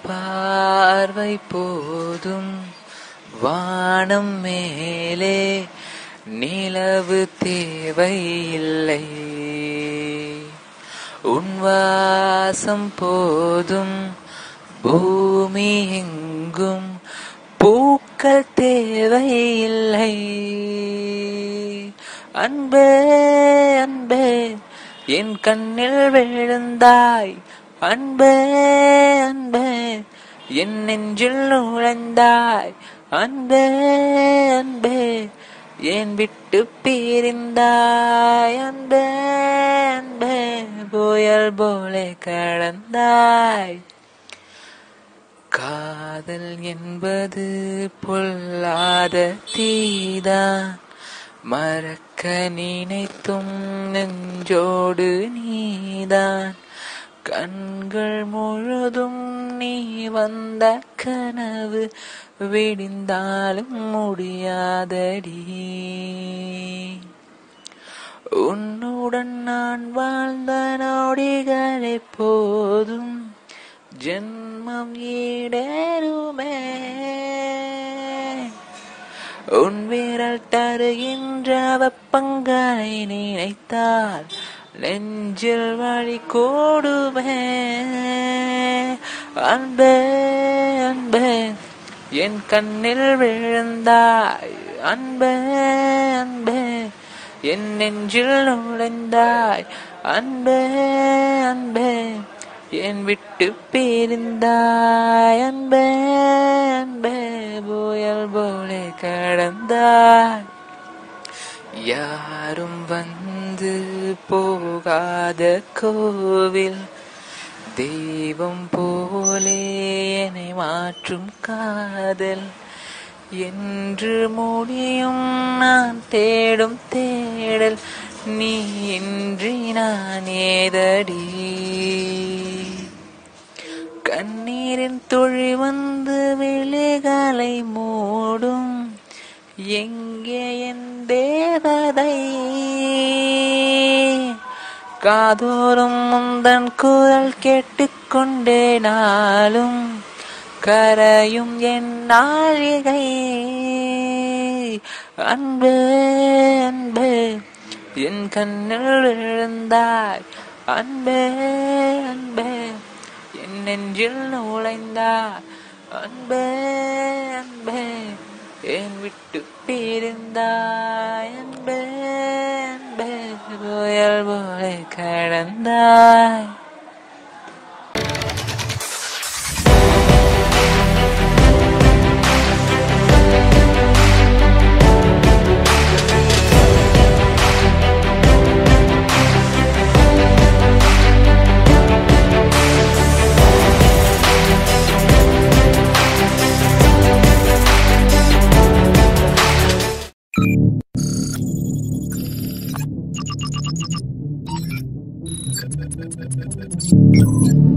பார்வை போதும் வானம் மேலே நிலவு தேவையில்லை உன் வாசம் போதும் பூமி எங்கும் பூக்கள் தேவையில்லை அன்பே அன்பே என் கண்ணில் விழுந்தாய் அன்பே அன்பே என் நெஞ்சில் நுழைந்தாய் அன்பே அன்பே ஏன் விட்டு பிரிந்தாய் அன்பே அன்பே புயல் போலே கடந்தாய் காதல் என்பது பொல்லாத தீதான் மறக்க நினைத்தும் நெஞ்சோடு நீதான் கண்கள் முழுதும் நீ வந்த கனவு விடிந்தாலும் முடியாதடி உன்னுடன் நான் வாழ்ந்த நொடிகளே போதும் ஜென்மம் ஈடேறுமே உன் விரல் தருகின்ற வெப்பங்களை நினைத்தால் நெஞ்சில் வழி கூடுமே அன்பே அன்பே என் கண்ணில் விழுந்தாய் அன்பே அன்பே என் நெஞ்சில் நுழைந்தாய் அன்பே அன்பே என் விட்டு பிரிந்தாய் அன்பே அன்பே புயல் போலே கடந்தாய் யாரும் வந்து போகாத கோவில் தெய்வம் போலே என்னை மாற்றும் காதல் என்று முடியும் நான் தேடும் தேடல் நீ இன்றி நான் ஏதடி கண்ணீரின் துளி வந்து விழிகளை மூடும் எங்கே என் தேவதை காதோறும் முந்தன் குரல் கேட்டுக்கொண்டே நாளும் கரையும் என் நாழிகை அன்பே அன்பே என் கண்ணில் விழுந்தாய் அன்பே அன்பே என் நெஞ்சில் நுழைந்தாய் அன்பே அன்பே என் விட்டு பிரிந்தாய் அன்பே அன்பே புயல் போல கடந்தாய் Thank you.